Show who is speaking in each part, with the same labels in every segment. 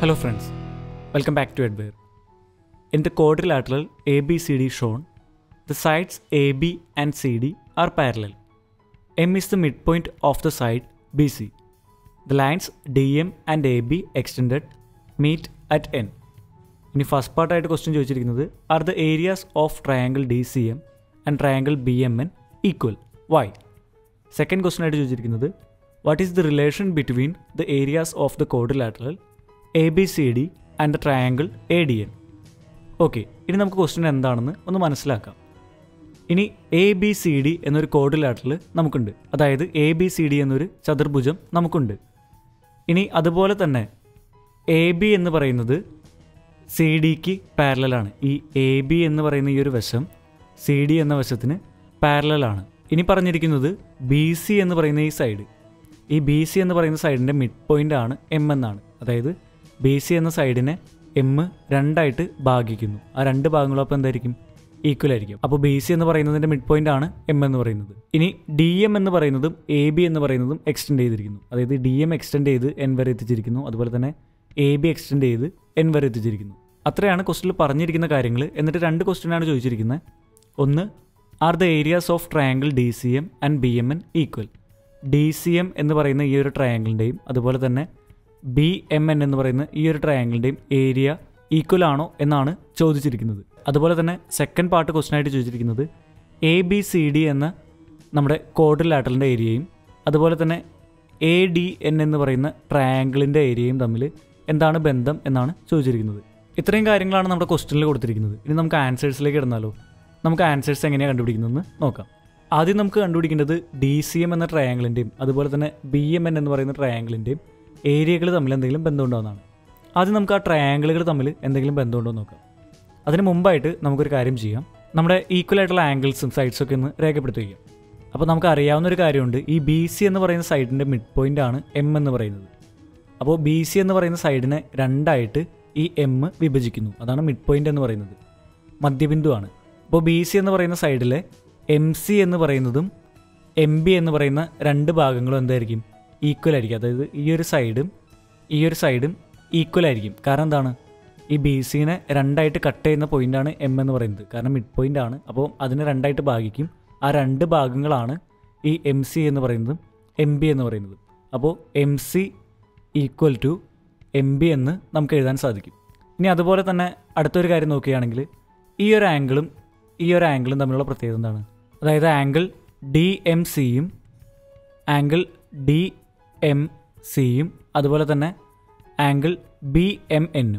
Speaker 1: Hello friends, welcome back to Edware. In the quadrilateral ABCD shown, the sides AB and CD are parallel. M is the midpoint of the side BC. The lines DM and AB extended meet at N. ഇനി first പാർട്ടായിട്ട് question ചോദിച്ചിരിക്കുന്നത് are the areas of triangle D C M and triangle B M N equal why second question ആയിട്ട് ചോദിച്ചിരിക്കുന്നത് what is the relation between the areas of the quadrilateral A B C D and the triangle A D N okay ഇനി നമുക്ക് question എന്താണെന്ന് ഒന്ന് മനസ്സിലാക്കാം ഇനി A B C D എന്നൊരു കോഡിലാറ്ററൽ നമുക്കുണ്ട് അതായത് എ ബി സി ഡി എന്നൊരു ചതുർഭുജം നമുക്കുണ്ട് ഇനി അതുപോലെ തന്നെ എ ബി എന്ന് പറയുന്നത് സി ഡിക്ക് പാരലാണ് ഈ എ ബി എന്ന് പറയുന്ന ഈ ഒരു വശം സി ഡി എന്ന വശത്തിന് പാരലാണ് ഇനി പറഞ്ഞിരിക്കുന്നത് ബി സി എന്ന് പറയുന്ന ഈ സൈഡ് ഈ ബി സി എന്ന് പറയുന്ന സൈഡിൻ്റെ മിഡ് പോയിൻ്റ് ആണ് എം എന്നാണ് അതായത് ബി സി എന്ന സൈഡിനെ എം രണ്ടായിട്ട് ഭാഗിക്കുന്നു ആ രണ്ട് ഭാഗങ്ങളും അപ്പോൾ എന്തായിരിക്കും ഈക്വൽ ആയിരിക്കും അപ്പോൾ ബി സി എന്ന് പറയുന്നതിൻ്റെ മിഡ് പോയിന്റ് ആണ് എം എന്ന് പറയുന്നത് ഇനി ഡി എം എന്ന് പറയുന്നതും എ ബി എന്ന് പറയുന്നതും എക്സ്റ്റെൻഡ് ചെയ്തിരിക്കുന്നു അതായത് ഡി എം എക്സ്റ്റെൻഡ് ചെയ്ത് എൻ വരെ എത്തിച്ചിരിക്കുന്നു അതുപോലെ തന്നെ എ ബി എക്സ്റ്റെൻഡ് ചെയ്ത് എൻ വരെ എത്തിച്ചിരിക്കുന്നു അത്രയാണ് ക്വസ്റ്റിൽ പറഞ്ഞിരിക്കുന്ന കാര്യങ്ങൾ എന്നിട്ട് രണ്ട് ക്വസ്റ്റ്യനാണ് ചോദിച്ചിരിക്കുന്നത് ഒന്ന് are the areas of triangle D C M and B M N equal D C M എന്ന് പറയുന്ന ഈ ഒരു ട്രയാങ്കിളിൻ്റെയും അതുപോലെ തന്നെ ബി എം എൻ എന്ന് പറയുന്ന ഈ ഒരു ട്രയാങ്കിളിൻ്റെയും ഏരിയ ഈക്വൽ ആണോ എന്നാണ് ചോദിച്ചിരിക്കുന്നത് അതുപോലെ തന്നെ സെക്കൻഡ് പാർട്ട് ക്വസ്റ്റൻ ആയിട്ട് ചോദിച്ചിരിക്കുന്നത് എ ബി സി ഡി എന്ന നമ്മുടെ കോഡിലാറ്ററിൻ്റെ ഏരിയയും അതുപോലെ തന്നെ എ ഡി എൻ എന്ന് പറയുന്ന ട്രയാങ്കിളിൻ്റെ ഏരിയയും തമ്മിൽ എന്താണ് ബന്ധം എന്നാണ് ചോദിച്ചിരിക്കുന്നത് ഇത്രയും കാര്യങ്ങളാണ് നമ്മുടെ ക്വസ്റ്റനിൽ കൊടുത്തിരിക്കുന്നത് ഇനി നമുക്ക് ആൻസേഴ്സിലേക്ക് ഇടുന്നാലോ നമുക്ക് ആൻസേഴ്സ് എങ്ങനെയാണ് കണ്ടുപിടിക്കുന്നതെന്ന് നോക്കാം ആദ്യം നമുക്ക് കണ്ടുപിടിക്കേണ്ടത് ഡി സി എം എന്ന ട്രയാങ്കിളിൻ്റെയും അതുപോലെ തന്നെ ബി എം എൻ എന്ന് പറയുന്ന ട്രയാങ്കിളിൻ്റെയും ഏരിയകൾ തമ്മിൽ എന്തെങ്കിലും ബന്ധമുണ്ടോയെന്നാണ് ആദ്യം നമുക്ക് ആ ട്രയാങ്കിളുകൾ തമ്മിൽ എന്തെങ്കിലും ബന്ധമുണ്ടോ എന്ന് നോക്കാം അതിന് മുമ്പായിട്ട് നമുക്കൊരു കാര്യം ചെയ്യാം നമ്മുടെ ഈക്വൽ ആയിട്ടുള്ള ആംഗിൾസും സൈഡ്സും ഒക്കെ ഒന്ന് രേഖപ്പെടുത്തി വയ്ക്കാം അപ്പോൾ നമുക്ക് അറിയാവുന്ന ഒരു കാര്യമുണ്ട് ഈ ബി സി എന്ന് പറയുന്ന സൈഡിൻ്റെ മിഡ് പോയിന്റ് ആണ് എം എന്ന് പറയുന്നത് അപ്പോൾ ബി സി എന്ന് പറയുന്ന സൈഡിനെ രണ്ടായിട്ട് ഈ എം വിഭജിക്കുന്നു അതാണ് മിഡ് പോയിന്റ് എന്ന് പറയുന്നത് മധ്യബിന്ദുവാണ് അപ്പോൾ ബി സി എന്ന് പറയുന്ന സൈഡിലെ എം സി എന്ന് പറയുന്നതും എം ബി എന്ന് പറയുന്ന രണ്ട് ഭാഗങ്ങളും എന്തായിരിക്കും ഈക്വൽ ആയിരിക്കും അതായത് ഈ ഒരു സൈഡും ഈ ഒരു സൈഡും ഈക്വൽ ആയിരിക്കും കാരണം എന്താണ് ഈ ബി സിനെ രണ്ടായിട്ട് കട്ട് ചെയ്യുന്ന പോയിന്റാണ് എം എന്ന് പറയുന്നത് കാരണം മിഡ് പോയിന്റ് ആണ് അപ്പോൾ അതിനെ രണ്ടായിട്ട് ഭാഗിക്കും ആ രണ്ട് ഭാഗങ്ങളാണ് ഈ എം സി എന്ന് പറയുന്നതും എം ബി എന്ന് പറയുന്നതും അപ്പോൾ M C equal to M B എന്ന് നമുക്ക് എഴുതാൻ സാധിക്കും ഇനി അതുപോലെ തന്നെ അടുത്തൊരു കാര്യം നോക്കുകയാണെങ്കിൽ ഈ ഒരു ആംഗിളും ഈ ഒരു ആംഗിളും തമ്മിലുള്ള പ്രത്യേകത എന്താണ് അതായത് ആംഗിൾ ഡി എം സിയും ആംഗിൾ ഡി എം സിയും അതുപോലെ തന്നെ ആംഗിൾ ബി എം എന്നും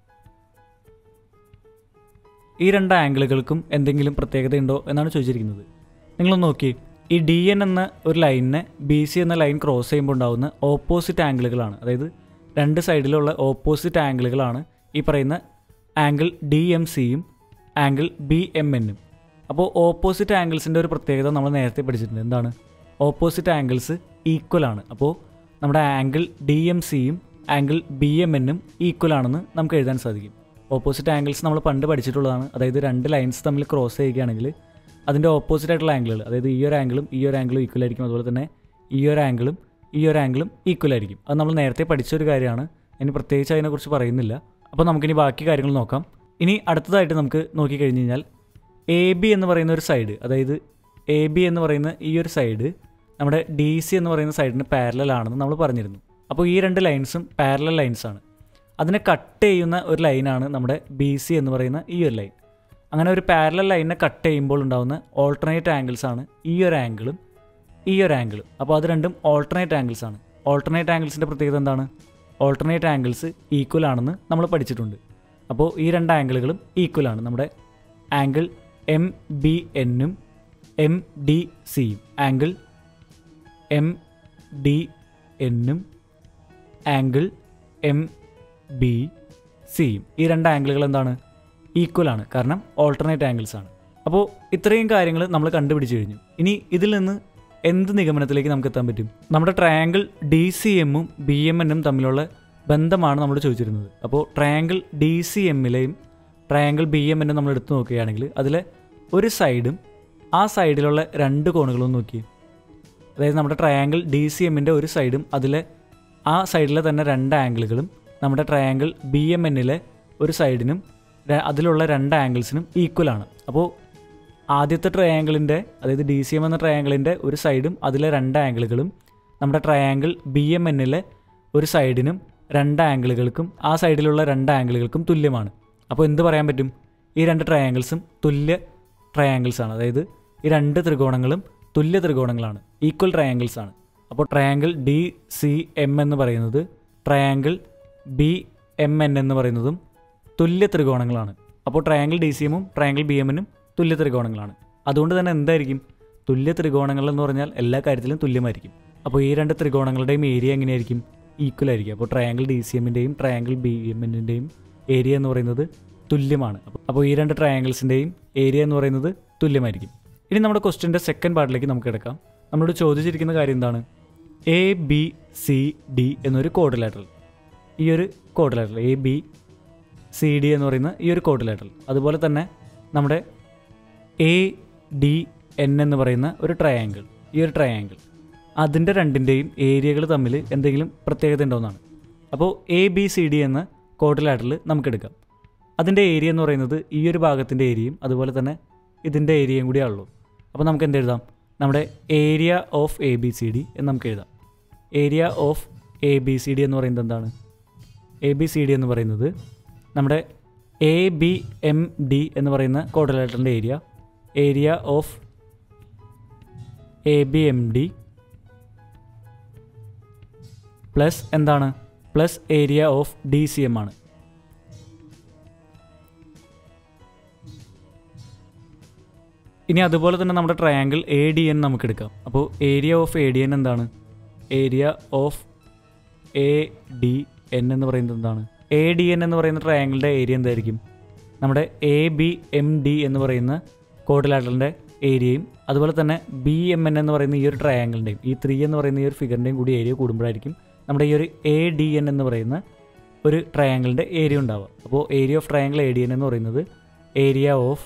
Speaker 1: ഈ രണ്ട് ആംഗിളുകൾക്കും എന്തെങ്കിലും പ്രത്യേകതയുണ്ടോ എന്നാണ് ചോദിച്ചിരിക്കുന്നത് നിങ്ങളൊന്ന് നോക്കി ഈ ഡി എൻ എന്ന ഒരു ലൈനിനെ ബി സി എന്ന ലൈൻ ക്രോസ് ചെയ്യുമ്പോൾ ഉണ്ടാകുന്ന ഓപ്പോസിറ്റ് ആംഗിളുകളാണ് അതായത് രണ്ട് സൈഡിലുള്ള ഓപ്പോസിറ്റ് ആംഗിളുകളാണ് ഈ പറയുന്ന ആംഗിൾ ഡി എം സിയും ആംഗിൾ ബി എം എന്നും അപ്പോൾ ഓപ്പോസിറ്റ് ആംഗിൾസിൻ്റെ ഒരു പ്രത്യേകത നമ്മൾ നേരത്തെ പഠിച്ചിട്ടുണ്ട് എന്താണ് ഓപ്പോസിറ്റ് ആംഗിൾസ് ഈക്വൽ ആണ് അപ്പോൾ നമ്മുടെ ആംഗിൾ ഡി എം സിയും ആംഗിൾ ബി എം എന്നും ഈക്വൽ ആണെന്ന് നമുക്ക് എഴുതാൻ സാധിക്കും ഓപ്പോസിറ്റ് ആംഗിൾസ് നമ്മൾ പണ്ട് പഠിച്ചിട്ടുള്ളതാണ് അതായത് രണ്ട് ലൈൻസ് തമ്മിൽ ക്രോസ് ചെയ്യുകയാണെങ്കിൽ അതിൻ്റെ ഓപ്പോസിറ്റ് ആയിട്ടുള്ള ആംഗിളുകൾ അതായത് ഈ ഒരു ആംഗിളും ഈ ഒരു ആംഗിളും ഈക്വൽ ആയിരിക്കും അതുപോലെ തന്നെ ഈ ഒരു ആംഗിളും ഈ ഒരു ആംഗിളും ഈക്വൽ ആയിരിക്കും അത് നമ്മൾ നേരത്തെ പഠിച്ച ഒരു കാര്യമാണ് ഇനി പ്രത്യേകിച്ച് അതിനെക്കുറിച്ച് പറയുന്നില്ല അപ്പോൾ നമുക്കിനി ബാക്കി കാര്യങ്ങൾ നോക്കാം ഇനി അടുത്തതായിട്ട് നമുക്ക് നോക്കിക്കഴിഞ്ഞ് കഴിഞ്ഞാൽ എ ബി എന്ന് പറയുന്ന ഒരു സൈഡ് അതായത് എ ബി എന്ന് പറയുന്ന ഈ ഒരു സൈഡ് നമ്മുടെ ഡി സി എന്ന് പറയുന്ന സൈഡിന് പാരലൽ ആണെന്ന് നമ്മൾ പറഞ്ഞിരുന്നു അപ്പോൾ ഈ രണ്ട് ലൈൻസും പാരലൽ ലൈൻസ് ആണ് അതിനെ കട്ട് ചെയ്യുന്ന ഒരു ലൈനാണ് നമ്മുടെ ബി സി എന്ന് പറയുന്ന ഈ ഒരു ലൈൻ അങ്ങനെ ഒരു പാരലൽ ലൈനിനെ കട്ട് ചെയ്യുമ്പോൾ ഉണ്ടാകുന്ന ഓൾട്ടർനേറ്റ് ആംഗിൾസ് ആണ് ഈ ഒരു ആംഗിളും ഈ ഒരു ആംഗിളും അപ്പോൾ അത് രണ്ടും ഓൾട്ടർനേറ്റ് ആംഗിൾസ് ആണ് ഓൾട്ടർനേറ്റ് ആംഗിൾസിൻ്റെ പ്രത്യേകത എന്താണ് ഓൾട്ടർനേറ്റ് ആംഗിൾസ് ഈക്വൽ ആണെന്ന് നമ്മൾ പഠിച്ചിട്ടുണ്ട് അപ്പോൾ ഈ രണ്ട് ആംഗിളുകളും ഈക്വൽ ആണ് നമ്മുടെ ആംഗിൾ എം ബി എന്നും എം ഡി സിയും ആംഗിൾ എം ഡി എന്നും ആംഗിൾ എം ബി സിയും ഈ രണ്ട് ആംഗിളുകൾ എന്താണ് ഈക്വൽ ആണ് കാരണം ഓൾട്ടർനേറ്റ് ആംഗിൾസ് ആണ് അപ്പോൾ ഇത്രയും കാര്യങ്ങൾ നമ്മൾ കണ്ടുപിടിച്ച് കഴിഞ്ഞു ഇനി ഇതിൽ നിന്ന് എന്ത് നിഗമനത്തിലേക്ക് നമുക്ക് എത്താൻ പറ്റും നമ്മുടെ ട്രയാങ്കിൾ ഡി സി എമ്മും ബി എം എന്നും തമ്മിലുള്ള ബന്ധമാണ് നമ്മൾ ചോദിച്ചിരുന്നത് അപ്പോൾ ട്രയാങ്കിൾ ഡി സി എമ്മിലെയും ട്രയാങ്കിൾ ബി എം എന്നും നമ്മൾ എടുത്തു നോക്കുകയാണെങ്കിൽ അതിലെ ഒരു സൈഡും ആ സൈഡിലുള്ള രണ്ട് കോണുകളും നോക്കി അതായത് നമ്മുടെ ട്രയാങ്കിൾ ഡി സി എമ്മിൻ്റെ ഒരു സൈഡും അതിലെ ആ സൈഡിലെ തന്നെ രണ്ട് ആംഗിളുകളും നമ്മുടെ ട്രയാങ്കിൾ ബി എം എന്നിലെ ഒരു സൈഡിനും ര- അതിലുള്ള രണ്ട് ആംഗിൾസിനും ഈക്വൽ ആണ് അപ്പോൾ ആദ്യത്തെ ട്രയാങ്കിളിൻ്റെ അതായത് ഡി സി എം എന്ന ട്രയാങ്കിളിൻ്റെ ഒരു സൈഡും അതിലെ രണ്ട് ആംഗിളുകളും നമ്മുടെ ട്രയാങ്കിൾ ബി എം എന്നിലെ ഒരു സൈഡിനും രണ്ട് ആംഗിളുകൾക്കും ആ സൈഡിലുള്ള രണ്ട് ആംഗിളുകൾക്കും തുല്യമാണ് അപ്പോൾ എന്ത് പറയാൻ പറ്റും ഈ രണ്ട് ട്രയാങ്കിൾസും തുല്യ ട്രയാങ്കിൾസ് ആണ് അതായത് ഈ രണ്ട് ത്രികോണങ്ങളും തുല്യ ത്രികോണങ്ങളാണ് ഈക്വൽ ട്രയാങ്കിൾസ് ആണ് അപ്പോൾ ട്രയാങ്കിൾ ഡി സി എം എന്ന് പറയുന്നത് ട്രയാങ്കിൾ ബി എം എൻ എന്ന് പറയുന്നതും തുല്യ ത്രികോണങ്ങളാണ് അപ്പോൾ ട്രയാങ്കിൾ ഡി സി എമ്മും ട്രയാങ്കിൾ ബി എമ്മിനും തുല്യ ത്രികോണങ്ങളാണ് അതുകൊണ്ട് തന്നെ എന്തായിരിക്കും തുല്യ ത്രികോണങ്ങൾ എന്ന് പറഞ്ഞാൽ എല്ലാ കാര്യത്തിലും തുല്യമായിരിക്കും അപ്പോൾ ഈ രണ്ട് ത്രികോണങ്ങളുടെയും ഏരിയ എങ്ങനെയായിരിക്കും ഈക്വൽ ആയിരിക്കും അപ്പോൾ ട്രയാങ്കിൾ ഡി സി എമ്മിൻ്റെയും ട്രയാങ്കിൾ ബി എം എന്നിൻ്റെയും ഏരിയ എന്ന് പറയുന്നത് തുല്യമാണ് അപ്പോൾ- അപ്പോൾ ഈ രണ്ട് ട്രയാങ്കിൾസിൻ്റെയും ഏരിയ എന്ന് പറയുന്നത് തുല്യമായിരിക്കും ഇനി നമ്മുടെ ക്വസ്റ്റിൻ്റെ സെക്കൻഡ് പാർട്ടിലേക്ക് നമുക്ക് കിടക്കാം നമ്മളോട് ചോദിച്ചിരിക്കുന്ന കാര്യം എന്താണ് എ ബി സി ഡി എന്നൊരു കോഡിലാറ്ററൽ ഈ ഒരു quadrilateral A B C D എന്ന് പറയുന്ന ഈ ഒരു കോഡിലാറ്ററൽ അതുപോലെ തന്നെ നമ്മുടെ എ ഡി എൻ എന്ന് പറയുന്ന ഒരു ട്രയാങ്കിൾ ഈ ഒരു ട്രയാങ്കിൾ അതിൻ്റെ രണ്ടിൻ്റെയും ഏരിയകൾ തമ്മിൽ എന്തെങ്കിലും പ്രത്യേകത ഉണ്ടോയെന്നാണ് അപ്പോൾ എ ബി സി ഡി എന്ന കോഡിലാറ്ററൽ നമുക്കെടുക്കാം അതിൻ്റെ ഏരിയ എന്ന് പറയുന്നത് ഈ ഒരു ഭാഗത്തിൻ്റെ ഏരിയയും അതുപോലെ തന്നെ ഇതിൻ്റെ ഏരിയയും കൂടിയാണല്ലോ അപ്പോൾ നമുക്ക് എന്ത് എഴുതാം നമ്മുടെ area of A B C D എന്ന് നമുക്ക് എഴുതാം area of A B C D എന്ന് പറയുന്നത് എന്താണ് എ ബി സി ഡി എന്ന് പറയുന്നത് നമ്മുടെ എ ബി എം ഡി എന്ന് പറയുന്ന കോഡലേറ്ററിൻ്റെ area area of A B M D plus എന്താണ് plus area of D C M ആണ് ഇനി അതുപോലെ തന്നെ നമ്മുടെ ട്രയാങ്കിൾ എ ഡി എൻ നമുക്ക് എടുക്കാം അപ്പോൾ area of A D N എന്താണ് area of A D N എന്ന് പറയുന്നത് എന്താണ് എ ഡി എൻ എന്ന് പറയുന്ന ട്രയാങ്കിളിൻ്റെ ഏരിയ എന്തായിരിക്കും നമ്മുടെ എ ബി എം ഡി എന്ന് പറയുന്ന കോഡിലാറ്ററിൻ്റെ ഏരിയയും അതുപോലെ തന്നെ ബി എം എൻ എന്ന് പറയുന്ന ഈ ഒരു ട്രയാങ്കിളിൻ്റെയും ഈ ത്രീ എന്ന് പറയുന്ന ഈ ഒരു ഫിഗറിൻ്റെയും കൂടി ഏരിയ കൂടുമ്പോഴായിരിക്കും നമ്മുടെ ഈ ഒരു എ ഡി എൻ എന്ന് പറയുന്ന ഒരു ട്രയാങ്കിളിൻ്റെ ഏരിയ ഉണ്ടാവുക അപ്പോൾ area of triangle A D N എന്ന് പറയുന്നത് area of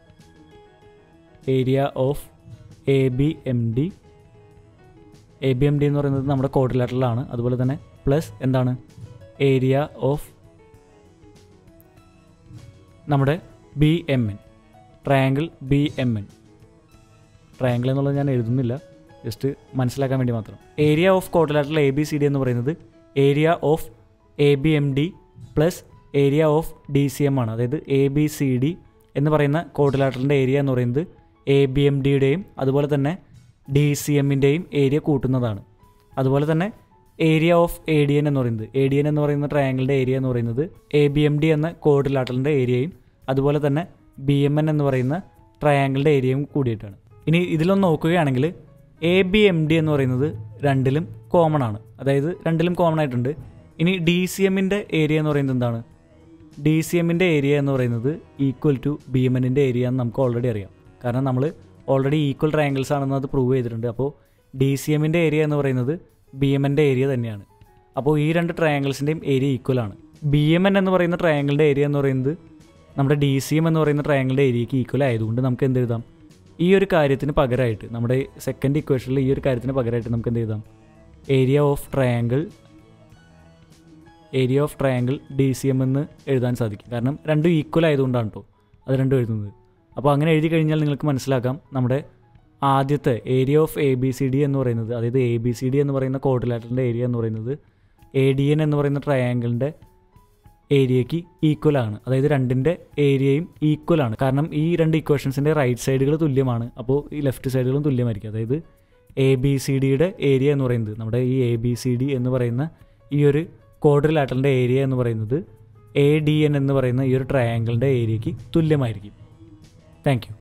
Speaker 1: area of A B M D A B M D എന്ന് പറയുന്നത് നമ്മുടെ കോഡിലാറ്ററിലാണ് അതുപോലെ തന്നെ പ്ലസ് എന്താണ് ഏരിയ ഓഫ് നമ്മുടെ B M N triangle B M N triangle എന്നുള്ളത് ഞാൻ എഴുതുന്നില്ല ജസ്റ്റ് മനസ്സിലാക്കാൻ വേണ്ടി മാത്രം area of quadrilateral A B C D എന്ന് പറയുന്നത് area of A B M D plus area of D C M ആണ് അതായത് എ ബി സി ഡി എന്ന് പറയുന്ന കോഡിലാറ്ററിൻ്റെ ഏരിയ എന്ന് പറയുന്നത് എ ബി എം ഡിയുടെയും അതുപോലെ തന്നെ ഡി സി എമ്മിൻ്റെയും ഏരിയ കൂട്ടുന്നതാണ് അതുപോലെ തന്നെ area of A D N എന്ന് പറയുന്നത് എ ഡി എൻ എന്ന് പറയുന്ന ട്രയാങ്കിളിൻ്റെ ഏരിയ എന്ന് പറയുന്നത് എ ബി എം ഡി എന്ന കോഡിലാറ്ററിൻ്റെ ഏരിയയും അതുപോലെ തന്നെ ബി എം എൻ എന്ന് പറയുന്ന ട്രയാങ്കിളിൻ്റെ ഏരിയയും കൂടിയിട്ടാണ് ഇനി ഇതിലൊന്ന് നോക്കുകയാണെങ്കിൽ എ ബി എം ഡി എന്ന് പറയുന്നത് രണ്ടിലും കോമൺ ആണ് അതായത് രണ്ടിലും കോമൺ ആയിട്ടുണ്ട് ഇനി ഡി സി എമ്മിൻ്റെ ഏരിയ എന്ന് പറയുന്നത് എന്താണ് ഡി സി എമ്മിൻ്റെ ഏരിയ എന്ന് പറയുന്നത് ഈക്വൽ ടു ബി എം എന്നിൻ്റെ ഏരിയ എന്ന് നമുക്ക് ഓൾറെഡി അറിയാം കാരണം നമ്മൾ ഓൾറെഡി ഈക്വൽ ട്രയാങ്കിൾസ് ആണെന്ന് അത് പ്രൂവ് ചെയ്തിട്ടുണ്ട് അപ്പോൾ ഡി സി എമ്മിൻ്റെ ഏരിയ എന്ന് പറയുന്നത് ബി എം എൻ്റെ ഏരിയ തന്നെയാണ് അപ്പോൾ ഈ രണ്ട് ട്രയാങ്കിൾസിൻ്റെയും ഏരിയ ഈക്വൽ ആണ് ബി എം എൻ എന്ന് പറയുന്ന ട്രയാങ്കിളിൻ്റെ ഏരിയ എന്ന് പറയുന്നത് നമ്മുടെ ഡി സി എം എന്ന് പറയുന്ന ട്രയാങ്കിളിൻ്റെ ഏരിയയ്ക്ക് ഈക്വൽ ആയതുകൊണ്ട് നമുക്ക് എന്ത് എഴുതാം ഈ ഒരു കാര്യത്തിന് പകരമായിട്ട് നമ്മുടെ സെക്കൻഡ് ഇക്വേഷനിൽ ഈ ഒരു കാര്യത്തിന് പകരമായിട്ട് നമുക്ക് എന്ത് എഴുതാം area of triangle area of triangle D C M എന്ന് എഴുതാൻ സാധിക്കും കാരണം രണ്ടും ഈക്വൽ ആയതുകൊണ്ടാണ് കേട്ടോ അത് രണ്ടും എഴുതുന്നത് അപ്പോൾ അങ്ങനെ എഴുതി കഴിഞ്ഞാൽ നിങ്ങൾക്ക് മനസ്സിലാക്കാം നമ്മുടെ ആദ്യത്തെ area of A B C D എന്ന് പറയുന്നത് അതായത് എ ബി സി ഡി എന്ന് പറയുന്ന കോഡിലാറ്ററിൻ്റെ ഏരിയ എന്ന് പറയുന്നത് എ ഡി എൻ എന്ന് പറയുന്ന ട്രയാങ്കിളിൻ്റെ ഏരിയയ്ക്ക് ഈക്വൽ ആണ് അതായത് രണ്ടിൻ്റെ ഏരിയയും ഈക്വൽ ആണ് കാരണം ഈ രണ്ട് ഇക്വേഷൻസിൻ്റെ റൈറ്റ് സൈഡുകൾ തുല്യമാണ് അപ്പോൾ ഈ ലെഫ്റ്റ് സൈഡുകളും തുല്യമായിരിക്കും അതായത് എ ബി സി ഡിയുടെ ഏരിയ എന്ന് പറയുന്നത് നമ്മുടെ ഈ എ ബി സി ഡി എന്ന് പറയുന്ന ഈ ഒരു ക്വാഡ്രിലാറ്ററിൻ്റെ ഏരിയ എന്ന് പറയുന്നത് എ ഡി എൻ എന്ന് പറയുന്ന ഈ ഒരു ട്രയാങ്കിളിൻ്റെ ഏരിയയ്ക്ക് തുല്യമായിരിക്കും താങ്ക് യു